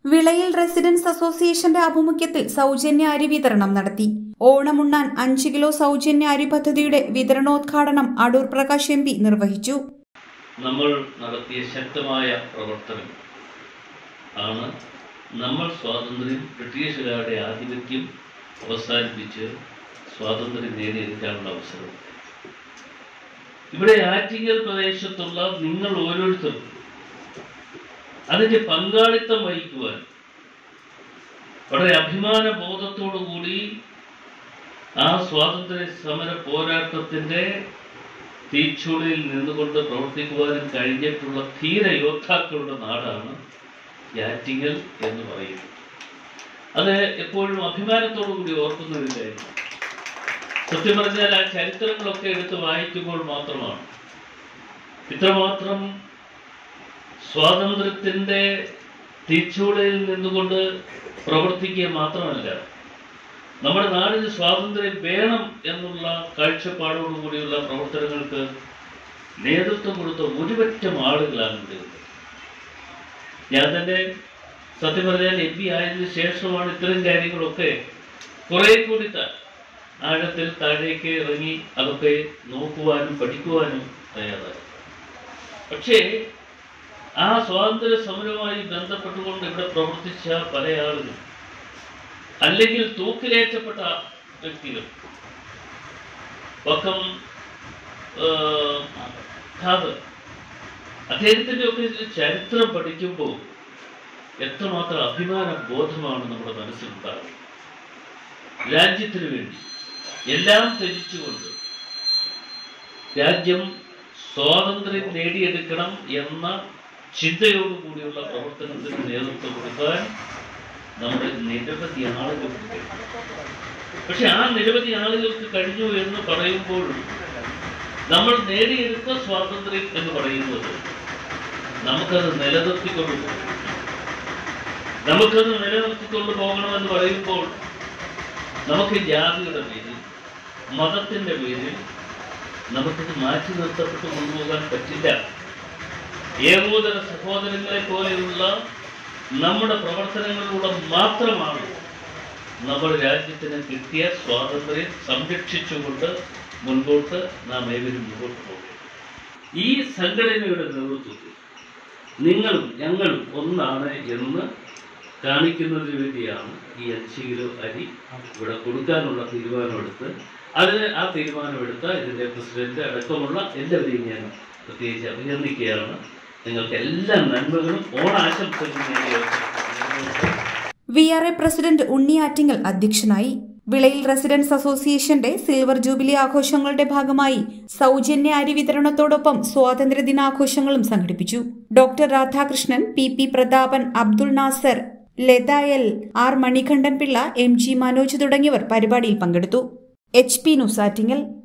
വിളയിൽ residence അസോസിയേഷന്റെ ആഭിമുഖ്യത്തിൽ സൗജന്യ അരി വിതരണം നടത്തി ഓണമുണ്ണാൻ അഞ്ച് കിലോ സൗജന്യ അരി പദ്ധതിയുടെ വിതരണോദ്ഘാടനം അടൂർ പ്രകാശ് എം പി നിർവഹിച്ചു നമ്മൾ നടത്തിയ ശക്തമായ പ്രവർത്തനം ആണ് നമ്മൾ സ്വാതന്ത്ര്യം ബ്രിട്ടീഷുകാരുടെ ആധിപത്യം അവസാനിപ്പിച്ച് സ്വാതന്ത്ര്യം നേടിയെടുക്കാനുള്ള അവസരം ഇവിടെ ആറ്റിങ്ങൽ പ്രദേശത്തുള്ള നിങ്ങൾ ഓരോരുത്തർക്കും അതിന്റെ പങ്കാളിത്തം വഹിക്കുവാൻ വളരെ അഭിമാന ബോധത്തോടു കൂടി ആ സ്വാതന്ത്ര്യ സമര പോരാട്ടത്തിന്റെ തീച്ചൂടിയിൽ നിന്നുകൊണ്ട് പ്രവർത്തിക്കുവാനും കഴിഞ്ഞിട്ടുള്ള ധീര യോദ്ധാക്കളുടെ നാടാണ് യാറ്റിങ്ങൽ എന്ന് പറയുന്നത് അത് എപ്പോഴും അഭിമാനത്തോടു കൂടി ഓർക്കുന്ന ഒരു കാര്യം സത്യം പറഞ്ഞാൽ ആ ചരിത്രങ്ങളൊക്കെ എടുത്ത് വായിക്കുമ്പോൾ മാത്രമാണ് ഇത്രമാത്രം സ്വാതന്ത്ര്യത്തിന്റെ തീച്ചൂടയിൽ നിന്നുകൊണ്ട് പ്രവർത്തിക്കുക മാത്രമല്ല നമ്മുടെ നാടിന് സ്വാതന്ത്ര്യം വേണം എന്നുള്ള കാഴ്ചപ്പാടോടുകൂടിയുള്ള പ്രവർത്തനങ്ങൾക്ക് നേതൃത്വം കൊടുത്ത ഒരുപറ്റം ആളുകളാണ് ഇവിടെ ഉള്ളത്. ഞാൻ തന്നെ സത്യം പറഞ്ഞാൽ എം പി ആയതിനു ശേഷമാണ് ഇത്തരം കാര്യങ്ങളൊക്കെ കുറെ കൂടി ത- ആഴത്തിൽ താഴേക്ക് ഇറങ്ങി അതൊക്കെ നോക്കുവാനും പഠിക്കുവാനും തയ്യാറായി പക്ഷേ ആ സ്വാതന്ത്ര്യ സമരവുമായി ബന്ധപ്പെട്ടുകൊണ്ട് ഇവിടെ പ്രവർത്തിച്ച പല ആളുകളും അല്ലെങ്കിൽ തൂക്കിലേറ്റപ്പെട്ട വ്യക്തികൾ വക്കം ഏഹ്, ഖാദർ അദ്ദേഹത്തിന്റെ ഒക്കെ ചരിത്രം പഠിക്കുമ്പോൾ എത്രമാത്രം അഭിമാന ബോധമാണ് നമ്മുടെ മനസ്സിലുണ്ടാകുന്നത് രാജ്യത്തിന് വേണ്ടി എല്ലാം ത്യജിച്ചുകൊണ്ട് രാജ്യം സ്വാതന്ത്ര്യം നേടിയെടുക്കണം എന്ന ചിന്തയോടുകൂടിയുള്ള പ്രവർത്തനത്തിന് നേതൃത്വം കൊടുക്കാൻ നമ്മുടെ നിരവധി ആളുകൾക്ക് കഴിഞ്ഞു പക്ഷെ ആ നിരവധി ആളുകൾക്ക് കഴിഞ്ഞു എന്ന് പറയുമ്പോഴും നമ്മൾ നേടിയെടുത്ത സ്വാതന്ത്ര്യം എന്ന് പറയുന്നത് നമുക്കത് നിലനിർത്തിക്കൊണ്ട് പോകണം നമുക്കത് നിലനിർത്തിക്കൊണ്ട് പോകണമെന്ന് പറയുമ്പോൾ നമുക്ക് ജാതിയുടെ പേരിൽ മതത്തിന്റെ പേരിൽ നമുക്കത് മാറ്റി നിർത്തപ്പെട്ട് കൊണ്ടുപോകാൻ പറ്റില്ല ഏകോദര സഹോദരങ്ങളെ പോലെയുള്ള നമ്മുടെ പ്രവർത്തനങ്ങളിലൂടെ മാത്രമാണ് നമ്മുടെ രാജ്യത്തിന് കിട്ടിയ സ്വാതന്ത്ര്യം സംരക്ഷിച്ചുകൊണ്ട് മുൻപോട്ട് നാം ഏവരും മുൻപോട്ട് പോകും ഈ സംഘടനയുടെ നേതൃത്വത്തിൽ നിങ്ങളും ഞങ്ങളും ഒന്നാണ് എന്ന് കാണിക്കുന്നതിന് വേണ്ടിയാണ് ഈ അഞ്ച് കിലോ അരി ഇവിടെ കൊടുക്കാനുള്ള തീരുമാനമെടുത്ത് അതിന് ആ തീരുമാനമെടുത്ത ഇതിൻ്റെ പ്രസിഡന്റ് അടക്കമുള്ള എല്ലാവരെയും ഞാൻ പ്രത്യേകിച്ച് അഭിനന്ദിക്കുകയാണ് നിങ്ങൾക്ക് എല്ലാ നന്മകളും ഓണാശംസകളും നേടിയ V R A president Unni Attingal അധ്യക്ഷനായി വിളയിൽ റെസിഡൻസ് അസോസിയേഷന്റെ സിൽവർ ജൂബിലി ആഘോഷങ്ങളുടെ ഭാഗമായി സൗജന്യ അരി വിതരണത്തോടൊപ്പം സ്വാതന്ത്ര്യ ദിനാഘോഷങ്ങളും സംഘടിപ്പിച്ചു doctor Radhakrishnan P P Prathapan Abdul Nasar Latha L R Manikandan Pillai M G Manoj തുടങ്ങിയവർ പരിപാടിയിൽ പങ്കെടുത്തു എച്ച് പി ന്യൂസ് ആറ്റിങ്ങൽ